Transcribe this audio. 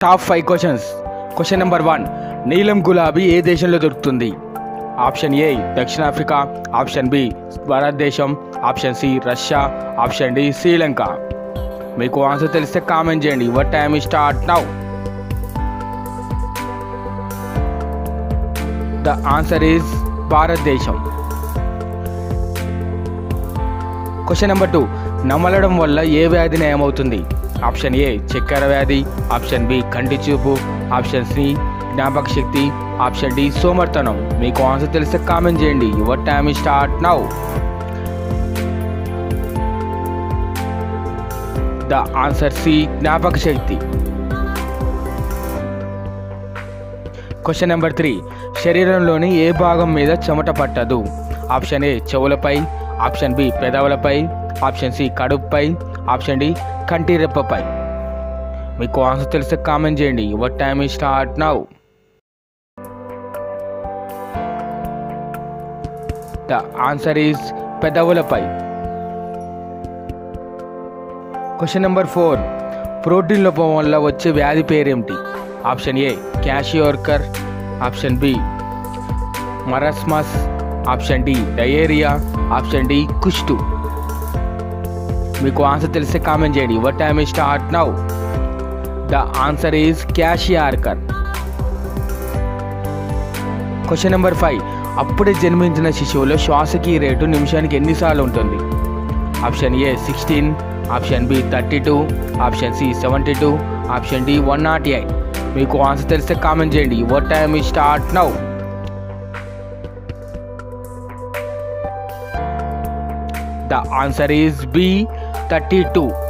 top five questions question number one నీలం గులాబీ ఏ దేశంలో దొరుకుతుంది ఆప్షన్ ఏ దక్షిణాఫ్రికా option B Bharatadesam option C Russia option D Sri Lanka మీకు ఆన్సర్ తెలిస్తే కామెంట్ చేయండి your time start now the answer is Bharatadesam question number two నమలడం వల్ల ఏ వ్యాధి నయమవుతుంది ఆప్షన్ ఏ చక్కెర వ్యాధి ఆప్షన్ బి కంటి చూపు ఆప్షన్ సి జ్ఞాపక శక్తి ఆప్షన్ డి సోమర్తనం మీకు ఆన్సర్ తెలిస్తే కామెంట్ చేయండి your time start now the answer C జ్ఞాపక శక్తి క్వశ్చన్ నెంబర్ త్రీ శరీరంలోని ఏ భాగం మీద చెమట పట్టదు ఆప్షన్ ఏ చెవులపై ఆప్షన్ బి పెదవులపై ఆప్షన్ సి కడుపుపై ఆప్షన్ డి కంటి రెప్పపై మీకు ఆన్సర్ తెలిస్తే కామెంట్ చేయండి your time start now the answer is పెదవులపై క్వశ్చన్ నెంబర్ ఫోర్ ప్రోటీన్ లోపం వల్ల వచ్చే వ్యాధి పేరేమిటి option A kwashiorkor option B marasmus option D diarrhoea option D కుష్టు మీకు ఆన్సర్ తెలిస్తే కామెంట్ చేయండి your time start now the answer is kwashiorkor question number five అప్పుడే జన్మించిన శిశువులో శ్వాసకి రేటు నిమిషానికి ఎన్నిసార్లు ఉంటుంది option A sixteen option B thirty two option C seventy two option D one nought eight మీకు ఆన్సర్ తెలిస్తే comment చేయండి your time start now the answer is B thirty two